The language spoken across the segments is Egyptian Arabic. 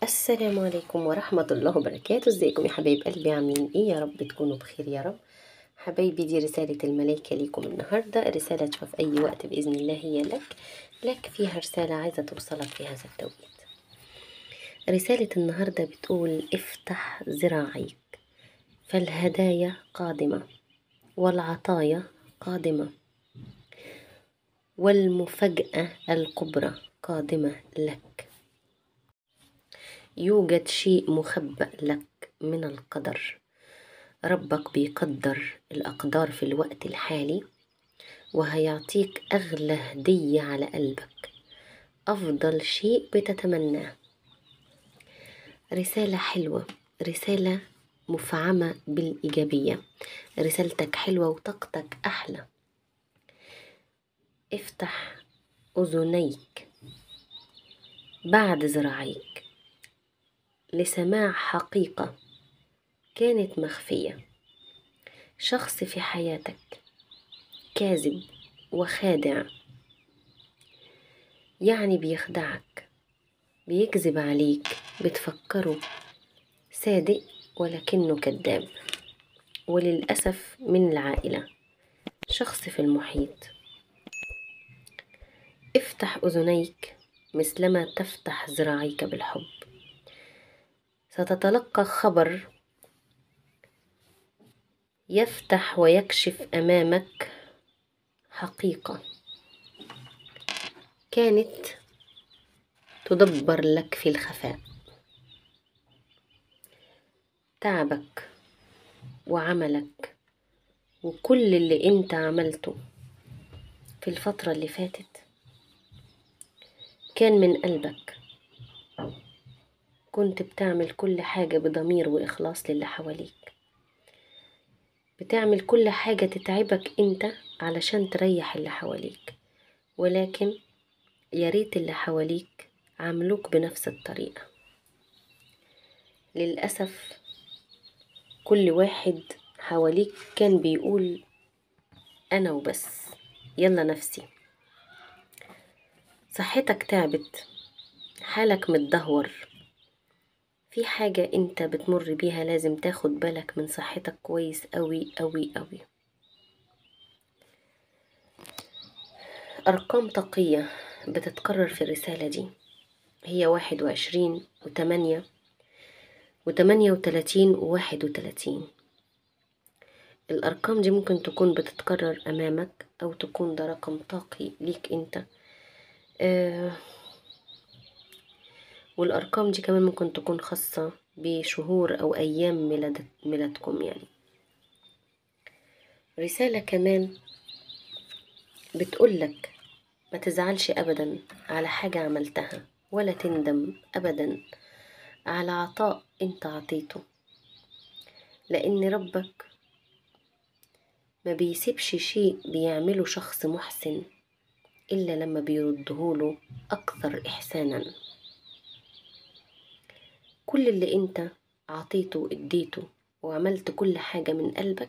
السلام عليكم ورحمة الله وبركاته ازيكم يا حبايب قلبي عاملين ايه يا رب تكونوا بخير يا رب حبايبي دي رسالة الملايكة ليكم النهاردة رسالة تشوف في أي وقت بإذن الله هي لك لك فيها رسالة عايزة توصلك في هذا التوقيت رسالة النهاردة بتقول افتح ذراعيك فالهدايا قادمة والعطايا قادمة والمفاجأة الكبرى قادمة لك يوجد شيء مخبأ لك من القدر ربك بيقدر الأقدار في الوقت الحالي وهيعطيك أغلى هدية على قلبك أفضل شيء بتتمناه رسالة حلوة رسالة مفعمة بالإيجابية رسالتك حلوة وطاقتك أحلى افتح أذنيك بعد ذراعيك لسماع حقيقة كانت مخفية شخص في حياتك كاذب وخادع يعني بيخدعك بيكذب عليك بتفكره صادق ولكنه كذاب وللأسف من العائلة شخص في المحيط افتح أذنيك مثلما تفتح ذراعيك بالحب ستتلقى خبر يفتح ويكشف امامك حقيقه كانت تدبر لك في الخفاء تعبك وعملك وكل اللي انت عملته في الفتره اللي فاتت كان من قلبك كنت بتعمل كل حاجة بضمير وإخلاص للي حواليك بتعمل كل حاجة تتعبك انت علشان تريح اللي حواليك ولكن ياريت اللي حواليك عملوك بنفس الطريقة للأسف كل واحد حواليك كان بيقول أنا وبس يلا نفسي صحتك تعبت حالك متدهور في حاجة انت بتمر بيها لازم تاخد بالك من صحتك كويس قوي قوي قوي أرقام طاقية بتتكرر في الرسالة دي هي واحد وعشرين وتمانية وتمانية وتلاتين وواحد وتلاتين الأرقام دي ممكن تكون بتتكرر أمامك أو تكون ده رقم طاقي ليك انت آه والأرقام دي كمان ممكن تكون خاصة بشهور أو أيام ميلاد ميلادكم يعني رسالة كمان بتقولك ما تزعلش أبدا على حاجة عملتها ولا تندم أبدا على عطاء انت عطيته لأن ربك ما بيسيبش شيء بيعمله شخص محسن إلا لما بيردهوله أكثر إحسانا كل اللي انت عطيته واديته وعملت كل حاجة من قلبك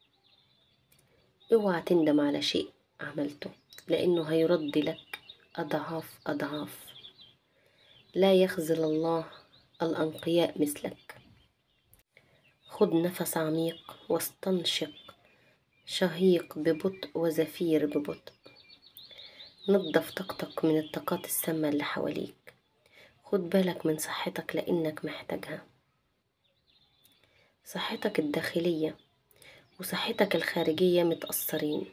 اوعى تندم على شيء عملته لانه هيرد لك اضعاف اضعاف لا يخذل الله الانقياء مثلك خد نفس عميق واستنشق شهيق ببطء وزفير ببطء نظف طاقتك من الطاقات السامة اللي حواليك خد بالك من صحتك لأنك محتاجها صحتك الداخلية وصحتك الخارجية متأثرين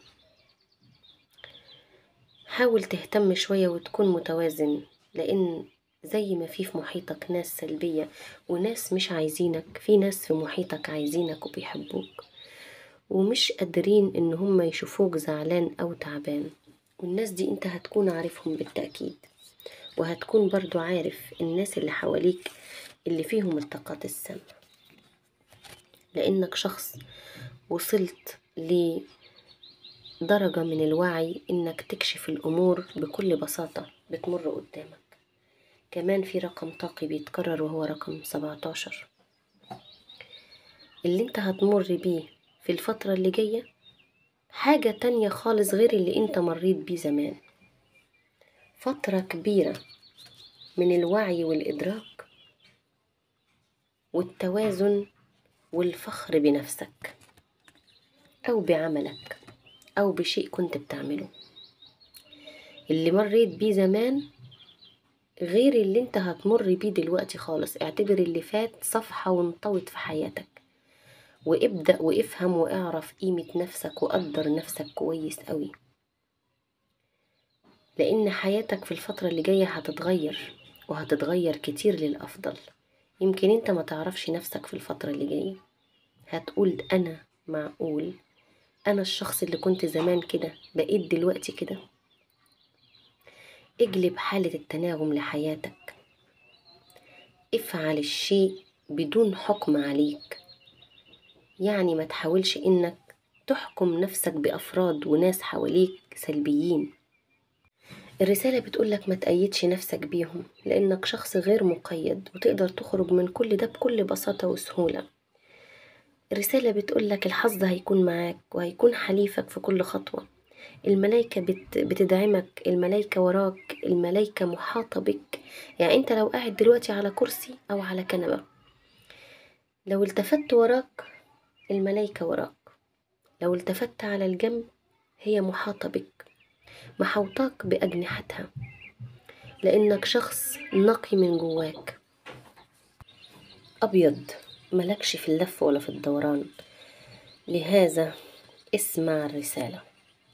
حاول تهتم شوية وتكون متوازن لأن زي ما في في محيطك ناس سلبية وناس مش عايزينك في ناس في محيطك عايزينك وبيحبوك ومش قادرين ان هم يشوفوك زعلان او تعبان والناس دي انت هتكون عارفهم بالتأكيد وهتكون برضو عارف الناس اللي حواليك اللي فيهم الطاقات السامة لأنك شخص وصلت لدرجة من الوعي إنك تكشف الأمور بكل بساطة بتمر قدامك كمان في رقم طاقي بيتكرر وهو رقم سبعتاشر اللي انت هتمر بيه في الفترة اللي جاية حاجة تانية خالص غير اللي انت مريت بيه زمان فترة كبيرة من الوعي والإدراك والتوازن والفخر بنفسك أو بعملك أو بشيء كنت بتعمله اللي مريت بيه زمان غير اللي انت هتمر بيه دلوقتي خالص اعتبر اللي فات صفحة وانطوت في حياتك وابدأ وافهم واعرف قيمة نفسك وقدر نفسك كويس قوي لأن حياتك في الفترة اللي جاية هتتغير وهتتغير كتير للأفضل يمكن انت ما تعرفش نفسك في الفترة اللي جاية هتقول أنا معقول أنا الشخص اللي كنت زمان كده بقيت دلوقتي كده اجلب حالة التناغم لحياتك افعل الشيء بدون حكم عليك يعني ما تحاولش انك تحكم نفسك بأفراد وناس حواليك سلبيين الرسالة بتقولك ما تأيدش نفسك بيهم لأنك شخص غير مقيد وتقدر تخرج من كل ده بكل بساطة وسهولة الرسالة بتقولك الحظ هيكون معاك وهيكون حليفك في كل خطوة الملايكة بت بتدعمك الملايكة وراك الملايكة محاطة بك يعني انت لو قاعد دلوقتي على كرسي أو على كنبة لو التفت وراك الملايكة وراك لو التفت على الجنب هي محاطة بك محوطاك بأجنحتها لأنك شخص نقي من جواك أبيض ملكش في اللف ولا في الدوران لهذا اسمع الرسالة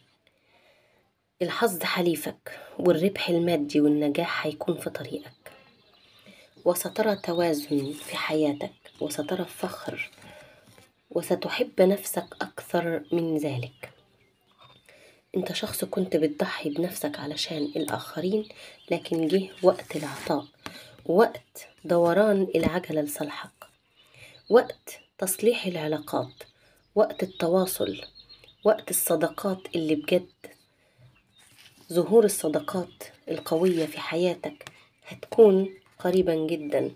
الحظ حليفك والربح المادي والنجاح هيكون في طريقك وسترى توازن في حياتك وسترى فخر وستحب نفسك أكثر من ذلك انت شخص كنت بتضحي بنفسك علشان الآخرين لكن جه وقت العطاء وقت دوران العجلة لصالحك وقت تصليح العلاقات وقت التواصل وقت الصداقات اللي بجد ظهور الصداقات القوية في حياتك هتكون قريبا جدا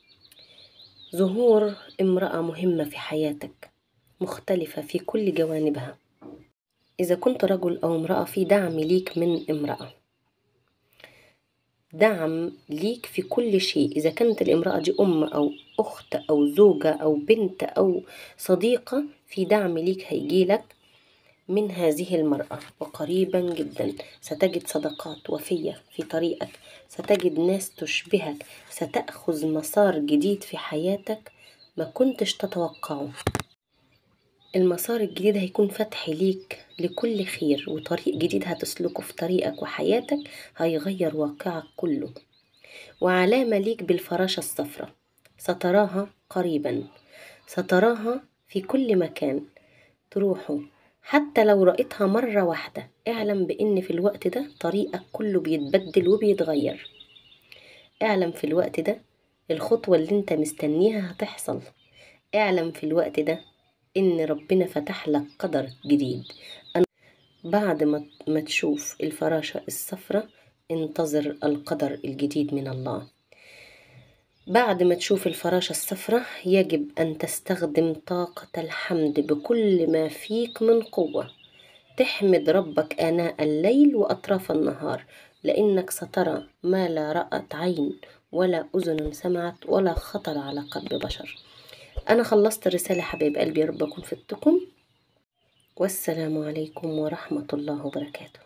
ظهور امرأة مهمة في حياتك مختلفة في كل جوانبها إذا كنت رجل أو امرأة في دعم ليك من امرأة دعم ليك في كل شيء إذا كانت الامرأة دي أم أو أخت أو زوجة أو بنت أو صديقة في دعم ليك هيجيلك من هذه المرأة وقريبا جدا ستجد صداقات وفية في طريقك ستجد ناس تشبهك ستأخذ مسار جديد في حياتك ما كنتش تتوقعه المسار الجديد هيكون فتح ليك لكل خير وطريق جديد هتسلكه في طريقك وحياتك هيغير واقعك كله وعلامة ليك بالفراشة الصفراء ستراها قريبا ستراها في كل مكان تروحوا حتى لو رأيتها مرة واحدة اعلم بإن في الوقت ده طريقك كله بيتبدل وبيتغير اعلم في الوقت ده الخطوة اللي انت مستنيها هتحصل اعلم في الوقت ده ان ربنا فتح لك قدر جديد أنا بعد ما ما تشوف الفراشة الصفراء انتظر القدر الجديد من الله بعد ما تشوف الفراشة الصفراء يجب أن تستخدم طاقة الحمد بكل ما فيك من قوة تحمد ربك آناء الليل وأطراف النهار لأنك سترى ما لا رأت عين ولا أذن سمعت ولا خطر على قلب بشر أنا خلصت الرسالة حبايب قلبي يا رب أكون فدتكم والسلام عليكم ورحمة الله وبركاته